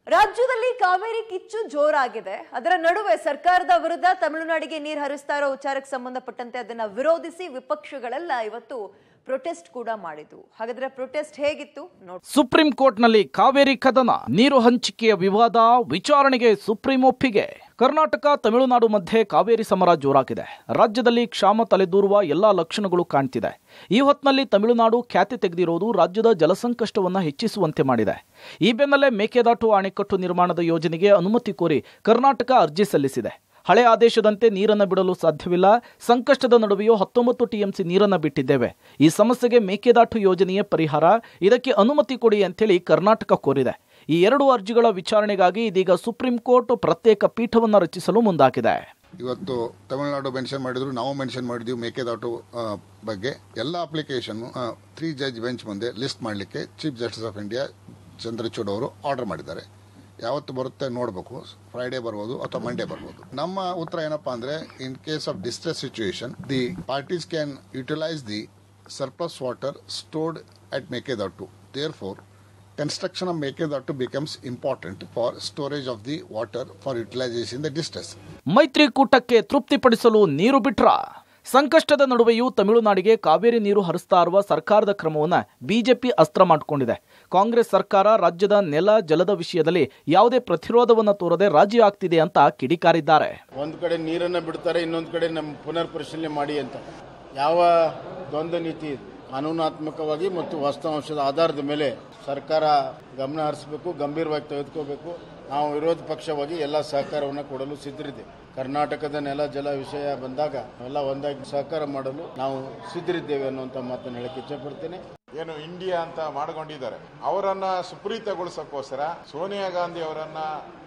ರಾಜ್ಯದಲ್ಲಿ ಕಾವೇರಿ ಕಿಚ್ಚು ಜೋರಾಗಿದೆ ಅದರ ನಡುವೆ ಸರ್ಕಾರದ ವಿರುದ್ಧ ತಮಿಳುನಾಡಿಗೆ ನೀರು ಹರಿಸ್ತಾ ಇರೋ ವಿಚಾರಕ್ಕೆ ಸಂಬಂಧಪಟ್ಟಂತೆ ಅದನ್ನ ವಿರೋಧಿಸಿ ವಿಪಕ್ಷಗಳೆಲ್ಲ ಇವತ್ತು ಪ್ರೊಟೆಸ್ಟ್ ಕೂಡ ಮಾಡಿದ್ವು ಹಾಗಾದ್ರೆ ಪ್ರೊಟೆಸ್ಟ್ ಹೇಗಿತ್ತು ನೋಡಿ ಸುಪ್ರೀಂ ಕೋರ್ಟ್ನಲ್ಲಿ ಕಾವೇರಿ ಕದನ ನೀರು ಹಂಚಿಕೆಯ ವಿವಾದ ವಿಚಾರಣೆಗೆ ಸುಪ್ರೀಂ ಒಪ್ಪಿಗೆ ಕರ್ನಾಟಕ ತಮಿಳುನಾಡು ಮಧ್ಯೆ ಕಾವೇರಿ ಸಮರ ಜೋರಾಗಿದೆ ರಾಜ್ಯದಲ್ಲಿ ಕ್ಷಾಮ ತಲೆದೂರುವ ಎಲ್ಲಾ ಲಕ್ಷಣಗಳು ಕಾಣ್ತಿದೆ ಈ ಹೊತ್ತಿನಲ್ಲಿ ತಮಿಳುನಾಡು ಖ್ಯಾತಿ ತೆಗೆದಿರೋದು ರಾಜ್ಯದ ಜಲಸಂಕಷ್ಟವನ್ನು ಹೆಚ್ಚಿಸುವಂತೆ ಮಾಡಿದೆ ಈ ಬೆನ್ನಲ್ಲೇ ಮೇಕೆದಾಟು ಅಣೆಕಟ್ಟು ನಿರ್ಮಾಣದ ಯೋಜನೆಗೆ ಅನುಮತಿ ಕೋರಿ ಕರ್ನಾಟಕ ಅರ್ಜಿ ಸಲ್ಲಿಸಿದೆ ಹಳೆ ಆದೇಶದಂತೆ ನೀರನ್ನು ಬಿಡಲು ಸಾಧ್ಯವಿಲ್ಲ ಸಂಕಷ್ಟದ ನಡುವೆಯೂ ಹತ್ತೊಂಬತ್ತು ಟಿಎಂಸಿ ನೀರನ್ನು ಬಿಟ್ಟಿದ್ದೇವೆ ಈ ಸಮಸ್ಯೆಗೆ ಮೇಕೆದಾಟು ಯೋಜನೆಯೇ ಪರಿಹಾರ ಇದಕ್ಕೆ ಅನುಮತಿ ಕೊಡಿ ಅಂತೇಳಿ ಕರ್ನಾಟಕ ಕೋರಿದೆ ಈ ಎರಡು ಅರ್ಜಿಗಳ ವಿಚಾರಣೆಗಾಗಿ ಇದೀಗ ಸುಪ್ರೀಂ ಕೋರ್ಟ್ ಪ್ರತ್ಯೇಕ ಪೀಠವನ್ನು ರಚಿಸಲು ಮುಂದಾಗಿದೆ ಇವತ್ತು ತಮಿಳುನಾಡು ಮೆನ್ಷನ್ ಮಾಡಿದ್ರು ನಾವು ಮೆನ್ಷನ್ ಮಾಡಿದ್ವಿ ಮೇಕೆದಾಟು ಆ, ಬಗ್ಗೆ ಎಲ್ಲ ಅಪ್ಲಿಕೇಶನ್ ತ್ರೀ ಜಡ್ಜ್ ಬೆಂಚ್ ಮುಂದೆ ಲಿಸ್ಟ್ ಮಾಡಲಿಕ್ಕೆ chief justice of India Chandrachud ಅವರು ಆರ್ಡರ್ ಮಾಡಿದ್ದಾರೆ ಯಾವತ್ತು ಬರುತ್ತೆ ನೋಡಬೇಕು ಫ್ರೈಡೇ ಬರ್ಬೋದು ಅಥವಾ ಮಂಡೇ ಬರ್ಬೋದು ನಮ್ಮ ಉತ್ತರ ಏನಪ್ಪಾ ಅಂದ್ರೆ in case of distress situation the parties can utilise the surplus water stored at Mekedatu therefore construction of Mekedatu becomes important for storage of the water for utilization in the distress. ಮೈತ್ರಿಕೂಟಕ್ಕೆ ತೃಪ್ತಿಪಡಿಸಲು ನೀರು ಬಿಟ್ರ ಸಂಕಷ್ಟದ ನಡುವೆಯೂ ತಮಿಳುನಾಡಿಗೆ ಕಾವೇರಿ ನೀರು ಹರಿಸ್ತಾ ಇರುವ ಸರ್ಕಾರದ ಕ್ರಮವನ್ನು ಬಿಜೆಪಿ ಅಸ್ತ್ರ ಮಾಡಿಕೊಂಡಿದೆ ಕಾಂಗ್ರೆಸ್ ಸರ್ಕಾರ ರಾಜ್ಯದ ನೆಲ ಜಲದ ವಿಷಯದಲ್ಲಿ ಯಾವುದೇ ಪ್ರತಿರೋಧವನ್ನು ತೋರದೆ ರಾಜಿ ಆಗ್ತಿದೆ ಅಂತ ಕಿಡಿಕಾರಿದ್ದಾರೆ ಒಂದು ಕಡೆ ನೀರನ್ನು ಬಿಡ್ತಾರೆ ಇನ್ನೊಂದು ಕಡೆ ನಮ್ಮ ಪುನರ್ ಪರಿಶೀಲನೆ ಮಾಡಿ ಅಂತ ಯಾವ ದ್ವಂದ್ವ ನೀತಿ ಇದು? ಕಾನೂನಾತ್ಮಕವಾಗಿ ಮತ್ತು ವಾಸ್ತವಾಂಶದ ಆಧಾರದ ಮೇಲೆ ಸರ್ಕಾರ ಗಮನ ಹರಿಸಬೇಕು ಗಂಭೀರವಾಗಿ ತೆಗೆದುಕೋಬೇಕು ನಾವು ವಿರೋಧ ಪಕ್ಷವಾಗಿ ಎಲ್ಲ ಸಹಕಾರವನ್ನು ಕೊಡಲು ಸಿದ್ಧರಿದ್ದೇವೆ ಕರ್ನಾಟಕದ ನೆಲ ಜಲ ವಿಷಯ ಬಂದಾಗ ಎಲ್ಲ ಒಂದಾಗಿ ಸಹಕಾರ ಮಾಡಲು ನಾವು ಸಿದ್ಧರಿದ್ದೇವೆ ಅನ್ನುವಂಥ ಮಾತನ್ನು ಹೇಳಕ್ಕೆ ಇಚ್ಛಪಡ್ತೇನೆ ಏನು ಇಂಡಿಯಾ ಅಂತ ಮಾಡ್ಕೊಂಡಿದ್ದಾರೆ ಅವರನ್ನ ಸುಪ್ರೀತಗೊಳಿಸೋಕ್ಕೋಸ್ಕರ ಸೋನಿಯಾ ಗಾಂಧಿ ಅವರನ್ನ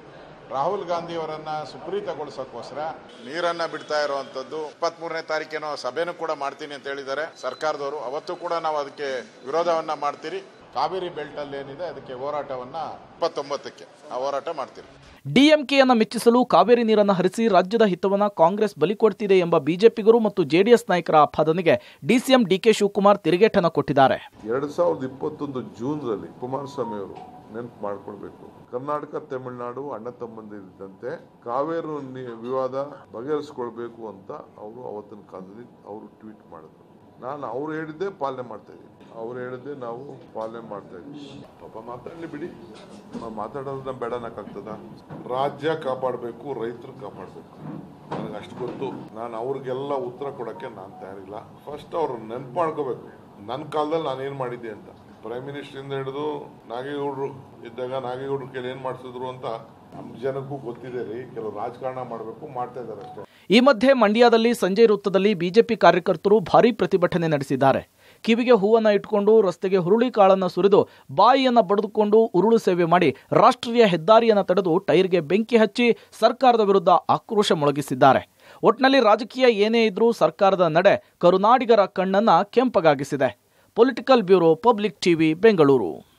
ರಾಹುಲ್ ಗಾಂಧಿ ಅವರನ್ನ ಸುಪ್ರೀತಗೊಳಿಸೋಕ್ಕೋಸ್ಕರ ನೀರನ್ನ ಬಿಡ್ತಾ ಇರುವಂತದ್ದು ಇಪ್ಪತ್ತ್ ಮೂರನೇ ತಾರೀಕೇನೋ ಸಭೆನೂ ಕೂಡ ಮಾಡ್ತೀನಿ ಅಂತ ಹೇಳಿದ್ದಾರೆ ಸರ್ಕಾರದವರು ಅವತ್ತು ಕೂಡ ನಾವು ಅದಕ್ಕೆ ವಿರೋಧವನ್ನ ಮಾಡ್ತೀರಿ ಕಾವೇರಿ ಬೆಲ್ಟ್ ಅಲ್ಲಿ ಏನಿದೆ ಅದಕ್ಕೆ ಹೋರಾಟವನ್ನ ಇಪ್ಪತ್ತೊಂಬತ್ತಕ್ಕೆ ಆ ಹೋರಾಟ ಮಾಡ್ತೀರಿ ಡಿಎಂಕೆಯನ್ನು ಮೆಚ್ಚಿಸಲು ಕಾವೇರಿ ನೀರನ್ನು ಹರಿಸಿ ರಾಜ್ಯದ ಹಿತವನ್ನ ಕಾಂಗ್ರೆಸ್ ಬಲಿ ಕೊಡ್ತಿದೆ ಎಂಬ ಬಿಜೆಪಿಗರು ಮತ್ತು ಜೆಡಿಎಸ್ ನಾಯಕರ ಆಪಾದನೆಗೆ ಡಿಸಿಎಂ ಡಿಕೆ ಶಿವಕುಮಾರ್ ತಿರುಗೇಟನ್ನು ಕೊಟ್ಟಿದ್ದಾರೆ ಎರಡ್ ಸಾವಿರದ ಇಪ್ಪತ್ತೊಂದು ಜೂನ್ರಲ್ಲಿ ಕುಮಾರಸ್ವಾಮಿ ಅವರು ನೆನಪು ಮಾಡ್ಕೊಳ್ಬೇಕು ಕರ್ನಾಟಕ ತಮಿಳುನಾಡು ಅಣ್ಣ ತಮ್ಮಂದಿರಿದ್ದಂತೆ ಕಾವೇರಿ ನಿ- ವಿವಾದ ಬಗೆಹರಿಸ್ಕೊಳ್ಬೇಕು ಅಂತ ಅವರು ಅವತ್ತಿನ ಕಾಲದಲ್ಲಿ ಅವರು ಟ್ವೀಟ್ ಮಾಡಿದ್ರು ನಾನು ಅವ್ರು ಹೇಳಿದ್ದೆ ಪಾಲನೆ ಮಾಡ್ತಾ ಇದ್ದೀನಿ ಅವ್ರು ಹೇಳಿದ್ದೆ ನಾವು ಪಾಲನೆ ಮಾಡ್ತಾ ಇದ್ದೀವಿ ಪಾಪ ಮಾತಾಡಲಿ ಬಿಡಿ ನಾವು ಮಾತಾಡೋದನ್ನ ಬೇಡ ಅನ್ನಕ್ಕಾಗ್ತದ ರಾಜ್ಯ ಕಾಪಾಡಬೇಕು ರೈತರು ಕಾಪಾಡಬೇಕು ನನಗೆ ಅಷ್ಟು ಗೊತ್ತು ನಾನು ಅವ್ರಿಗೆಲ್ಲ ಉತ್ತರ ಕೊಡೋಕ್ಕೆ ನಾನು ತಯಾರಿಲ್ಲ ಫಸ್ಟ್ ಅವ್ರು ನೆನ್ಪು ಮಾಡ್ಕೋಬೇಕು ನನ್ನ ಕಾಲದಲ್ಲಿ ನಾನು ಏನು ಮಾಡಿದ್ದೆ ಅಂತ ಪ್ರೈಮ್ ಮಿನಿಸ್ಟರಿಂದ ಹಿಡಿದು ನಾಗೇಗೌಡರು ಇದ್ದಾಗ ನಾಗೇಗೌಡರು ಕೆಲ ಏನು ಮಾಡಿಸಿದ್ರು ಅಂತ ನಮ್ಮ ಜನಕ್ಕೂ ಗೊತ್ತಿದೆ ರೀ ಕೆಲವು ರಾಜಕಾರಣ ಮಾಡಬೇಕು ಮಾಡ್ತಾ ಇದ್ದಾರೆ ಅಷ್ಟೇ ಈ ಮಧ್ಯೆ ಮಂಡ್ಯದಲ್ಲಿ ಸಂಜೆ ವೃತ್ತದಲ್ಲಿ ಬಿಜೆಪಿ ಕಾರ್ಯಕರ್ತರು ಭಾರೀ ಪ್ರತಿಭಟನೆ ನಡೆಸಿದ್ದಾರೆ ಕಿವಿಗೆ ಹೂವನ್ನ ಇಟ್ಕೊಂಡು ರಸ್ತೆಗೆ ಹುರುಳಿ ಕಾಳನ್ನ ಸುರಿದು ಬಾಯಿಯನ್ನ ಬಡಿದುಕೊಂಡು ಉರುಳು ಸೇವೆ ಮಾಡಿ ರಾಷ್ಟ್ರೀಯ ಹೆದ್ದಾರಿಯನ್ನ ತಡೆದು ಟೈರ್ಗೆ ಬೆಂಕಿ ಹಚ್ಚಿ ಸರ್ಕಾರದ ವಿರುದ್ಧ ಆಕ್ರೋಶ ಮೊಳಗಿಸಿದ್ದಾರೆ ಒಟ್ನಲ್ಲಿ ರಾಜಕೀಯ ಏನೇ ಇದ್ರೂ ಸರ್ಕಾರದ ನಡೆ ಕರುನಾಡಿಗರ ಕಣ್ಣನ್ನ ಕೆಂಪಗಾಗಿಸಿದೆ political bureau public TV Bengaluru